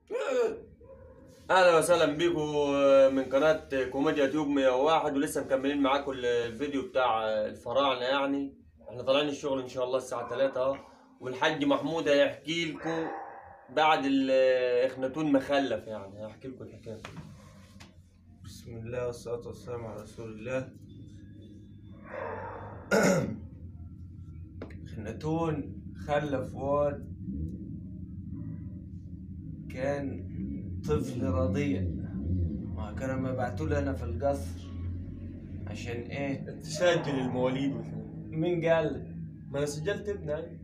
اهلا وسهلا بيكم من قناة كوميديا تيوب 101 ولسه مكملين معاكم الفيديو بتاع الفراعنة يعني احنا طالعين الشغل ان شاء الله الساعة 3 اهو والحاج محمود هيحكي لكم بعد الاخناتون مخلف يعني هيحكي لكم الحكاية بسم الله والصلاة والسلام على رسول الله خنتون خلف واد كان طفل رضيع ما كانوا ما بعتوا لي انا في القصر عشان ايه تسجل المواليد والكلام. مين قال لك؟ ما انا سجلت ابني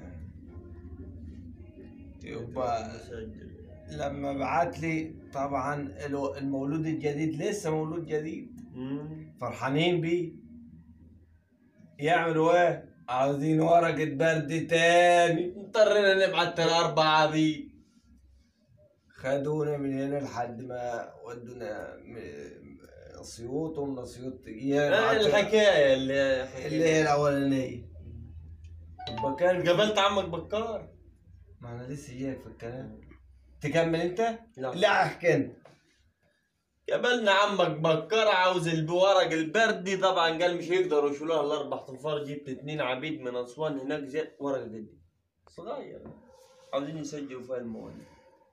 يبقى سجل لما بعت لي طبعا الو- المولود الجديد لسه مولود جديد مم. فرحانين بيه يعملوا ايه عاوزين ورقة برد تاني اضطرينا نبعت ترى اربع عبيد خدونا من هنا لحد ما ودونا م- اسيوط ومن اسيوط آه، الحكاية اللي اللي هي الاولانية يبقى كان قابلت عمك بكار ما انا لسه جايك في الكلام تكمل انت؟ لا. لا احكي انت قابلنا عمك بكار عاوز الورق البردي طبعا قال مش هيقدروا يشيلوها الاربع تنفار جبت اتنين عبيد من اسوان هناك زي ورق جدي صغير عاوزين يسجلوا فيها المواد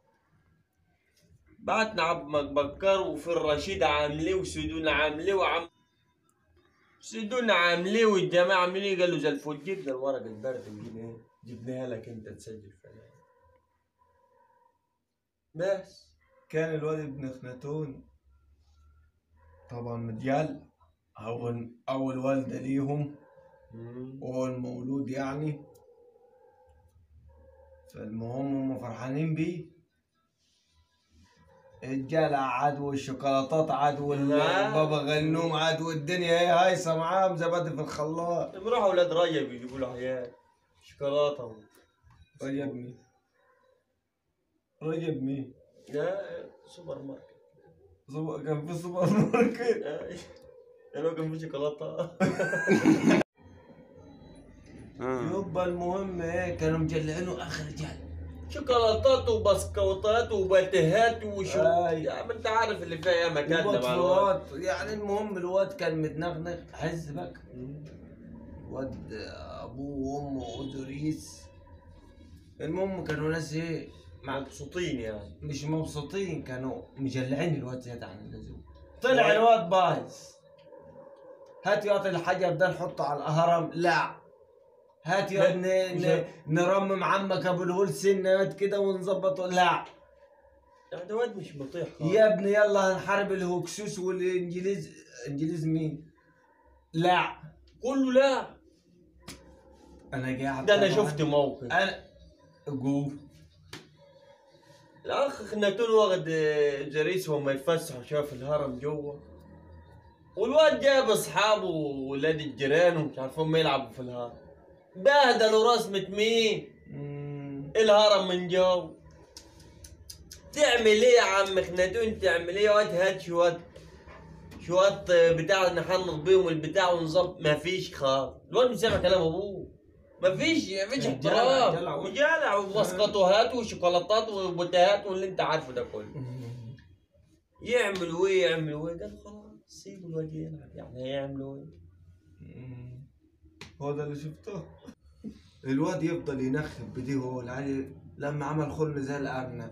بعتنا عمك بكار وفي الرشيد عامليه وسيدون عامليه وعم سيدون عامليه والجماعه عاملين قالوا زي الفل جبنا الورق البردي وجبناها جبناها لك انت تسجل فيها بس كان الواد ابن خناتون طبعا مديال اول اول والده ليهم واول مولود يعني فالمهم هم فرحانين بيه الجلع عاد والشوكولاتات عاد والبابا غنوم عاد والدنيا ايه هايصه معاهم زبادي في الخلاط بيروحوا اولاد رجب يجيبوا له عيال شوكولاته و... رجب مين رجب مين لا سوبر ماركت سوبر- كان في سوبر ماركت آه، يعني هو كان في شوكولاته يبقى المهم ايه كانوا مجلعينه اخر جل شوكولاتات وبسكوتات وباتيهات وشو آي. يا ما انت عارف اللي فيها يا مكان الواد مع الوقت فؤاد يعني المهم الواد كان متنغنغ حز بقى الواد ابوه وامه ادريس المهم كانوا ناس ايه مع مبسوطين يعني مش مبسوطين كانوا مجلعين الواد زيادة عن اللزوم طلع الواد بايظ هات يا واد الحجر ده نحطه على الهرم لا هات يا واد ن- مش- ن- نرمم عمك ابو الهول سنه يا واد كده ونظبطه لا يعني ده واد مش مطيح خالص. يا ابني يلا هنحارب الهكسوس والانجليز انجليز مين لا كله لا انا قاعد ده انا طبعاً. شفت موقف انا جو الاخ خناتون واخد آه، جريس وهم يتفسحوا شاف الهرم جوا والواد جاب اصحابه وولاد الجيران ومش عارف هم يلعبوا في الهرم بهدلوا رسمة مين؟ مم. الهرم من جو تعمل ايه يا عم خناتون تعمل ايه يا واد هات شوية شوية آه، بتاع نحنط بيهم البتاع ونظبط مفيش خالص الواد مش سامع كلام ابوه مفيش مفيش جلع- احترام جلع. وجلع وبسكوتوهات وشوكولاتات وبوتيهات واللي انت عارفه ده كله يعملوا ايه يعملوا ايه قال خلاص سيبوا الواد يلعب يعني هيعملوا ايه مم. هو ده اللي شفته الواد يفضل ينخب بديه هو العيل لما عمل خرم زي الارنب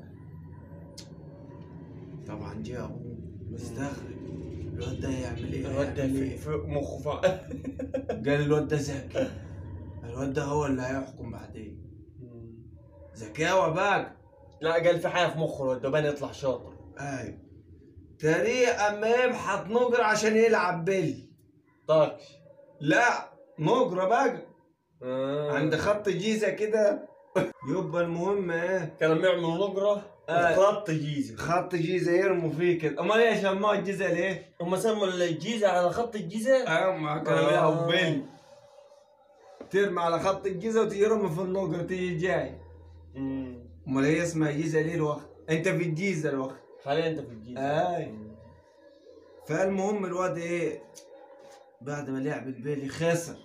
طبعا جه ابوه مستغرب الواد ده يعمل ايه الواد ده هيعمل في إيه؟ في مخه فا قال الواد ده ذكي الواد ده هو اللي هيحكم بعدين ذكاوة بقى لا قال في حاجه في مخه الواد ده بان يطلع شاطر ايوه طريق اما يبحث نجرة عشان يلعب بيلي طاكش لا نجرة بقى آه. عند خط جيزة كده يبقى المهم ايه كانوا بيعملوا نجرة آه. خط جيزة خط جيزة يرموا فيه كده امال ايه سموها الجيزة ليه؟ هم سموا الجيزة على خط الجيزة ايوه ما كانوا آه. بيلعبوا بيلي ترمي على خط الجيزة وترمي في النجرة تيجي جاي مم. امال هي اسمها جيزة ليه الوقت؟ انت في الجيزة الوقت حاليا انت في الجيزة آي. مم. فالمهم الواد ايه بعد ما لعب البيلي خسر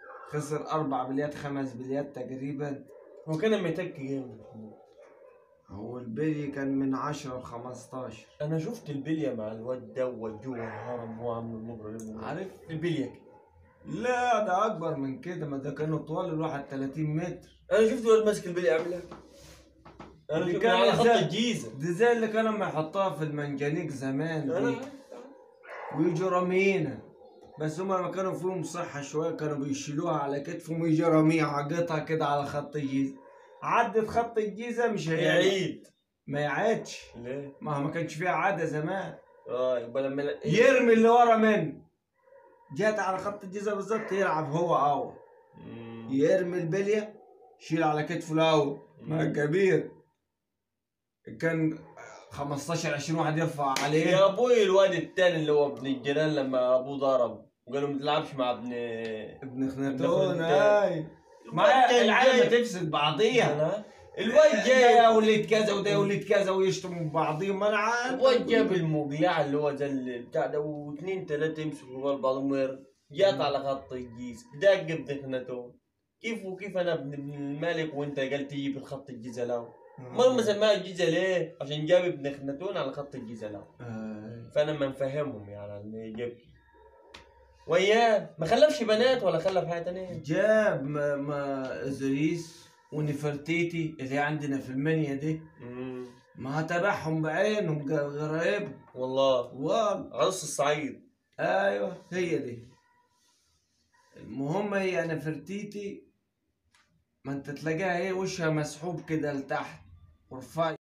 خسر اربع بليات خمس بليات تقريبا هو كان لما يتك جامد هو البلي كان من 10 ل 15 انا شفت البليه مع الواد دوت جوه الهرم وهو عامل المبرر عارف البليه لا ده اكبر من كده ما ده كانوا طوال الواحد 30 متر انا شفت الواد ماسك البليه يعملها انا اللي شفت كان على خط زي- الجيزه دي زي اللي كانوا ما يحطوها في المنجنيق زمان انا دي. ويجوا رامينا بس هما لما كانوا فيهم صحة شوية كانوا بيشيلوها على كتفهم ويجي راميها عقتها كده على خط الجيزة عدت خط الجيزة مش هي يعيد ما يعادش ليه؟ ما ما كانش فيها عادة زمان اه يبقى لما يرمي اللي ورا منه جات على خط الجيزة بالظبط يلعب هو أول مم. يرمي البلية يشيل على كتفه الأول ما مم. كبير كان 15 20 واحد يرفع عليه يا ابوي الواد التاني اللي هو ابن الجيران لما ابوه ضرب وقالوا ما تلعبش مع ابن ابن خناتون خناتون. هاي ما كان العالم جاي- تفسد بعضيها أنا- الواد ده جاي ولد كذا وده ولد كذا ويشتموا بعضيهم ما انا عارف الواد جاب المقلعه اللي هو زي البتاع ده واثنين ثلاثه يمسكوا قلب بعضهم وير جات على خط الجيز دق ابن خناتون كيف وكيف انا ابن ابن الملك وانت قال تجي بالخط الجيزه له ما مسماها الجيزه ليه؟ عشان جاب ابن خناتون على خط الجيزه له آه. فانا ما مفهمهم يعني ان جاب وياه ما خلفش بنات ولا خلف حاجه تانية جاب ما, ما ازريس ونفرتيتي اللي عندنا في المنيا دي مم. ما تابعهم بعينهم قا- غرايب والله والله عروس الصعيد ايوه هي دي المهم هي نفرتيتي ما انت تلاقيها ايه وشها مسحوب كده لتحت ورفيع